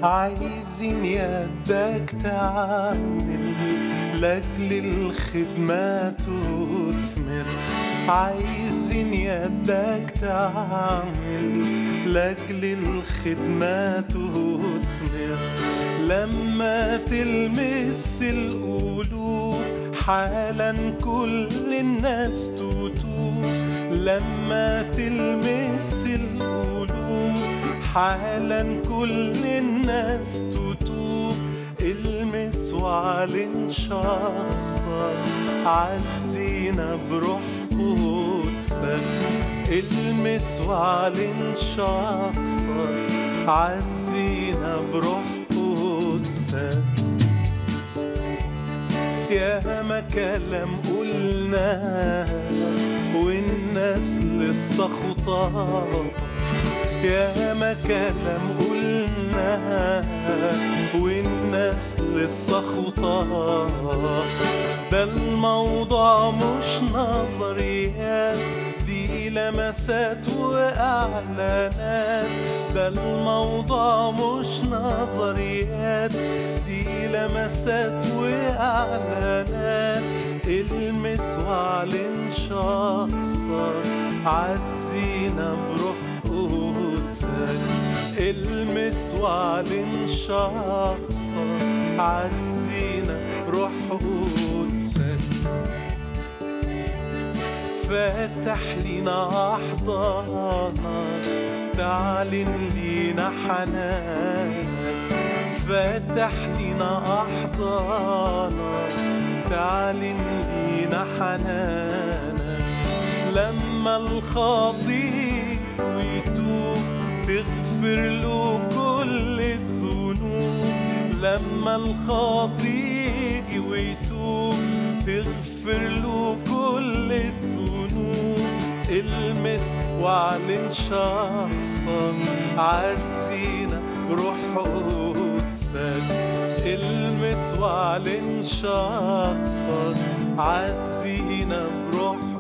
عايزين يدك تعمل لاجل الخدمة تثمر عايزين يدك تعمل لاجل الخدمة تثمر لما تلمس القلوب حالا كل الناس تتوب لما تلمس القلوب حالا كل الناس تتوب المس واعلن شخصك عزينا بروح قدسك المس واعلن شخصك عزينا بروح قدسك يا ما كلام قلنا والناس لسه خطاب يا ما كلام قلنا والناس لسه خطاب ده الموضوع مش نظريات دي لمسات واعلانات ده الموضوع مش نظريات دي لمسات واعلانات المس واعلن شخصك عزينا بروح قدسك المس واعلن شخصك عزينا روح قدسك فتح لينا أحضانك تعلن لينا حنانك فتح لينا أحضانك تعلن لينا حنانك لما الخاطي يتوب تغفر له كل الذنوب لما الخاطي يجي ويتوب تغفر له كل الذنوب المس واعلن شخصك عزينا روح قدسك المس واعلن شخصك عزينا بروح